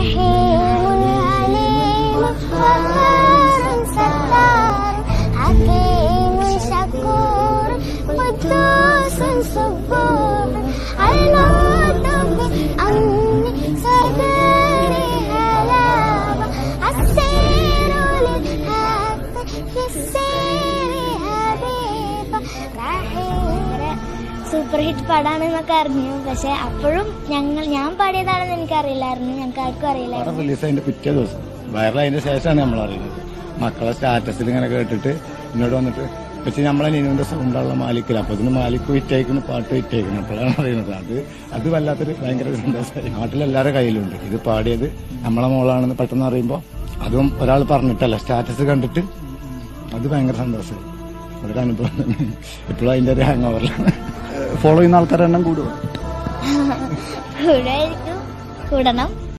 رحيم عليم غفار ستار حكيم شكور قدوس صبور المعتق أمني صدري هلابة السير للحق في السير حبيبة رحيم super hit പാടാണെന്നൊക്കെ അറിഞ്ഞു പക്ഷെ അപ്പോഴും ഞങ്ങൾ ഞാൻ പാടിയതാണെന്ന് എനിക്കറിയില്ലായിരുന്നു ഞങ്ങൾക്ക് ആർക്കും അറിയില്ലായിരുന്നു പടം റിലീസ് അതിന്റെ പിറ്റേ ദിവസം വൈറലായതിന്റെ ശേഷമാണ് നമ്മൾ അറിയുന്നത് മക്കളെ സ്റ്റാറ്റസിൽ ഇങ്ങനെ കേട്ടിട്ട് എന്നോട് വന്നിട്ട് പക്ഷെ നമ്മളെ നിനുവിന്റെ സൗണ്ടുള്ള മാലിക്കില്ല അപ്പൊ ഇതിന് മാലിക്ക് വിറ്റയക്കുന്ന പാട്ട് വിറ്റയക്കുന്നു അപ്പോഴാണ് അറിയുന്നത് അത് അത് വല്ലാത്തൊരു ഭയങ്കര സന്തോഷമായി നാട്ടിലെല്ലാവരുടെ കയ്യിലുണ്ട് ഇത് പാടിയത് നമ്മളെ മോളാണെന്ന് പെട്ടെന്ന് അറിയുമ്പോൾ അതും ഒരാൾ പറഞ്ഞിട്ടല്ല സ്റ്റാറ്റസ് കണ്ടിട്ട് അത് ഭയങ്കര സന്തോഷമായി അതൊരു അനുഭവം തന്നെ ഇപ്പോഴും അതിന്റെ ഒരു ഹാങ് ഓവറിലാണ് ഫോളോ ചെയ്യുന്ന ആൾക്കാരുടെ എണ്ണം കൂടുമോ കൂടെ കൂടണം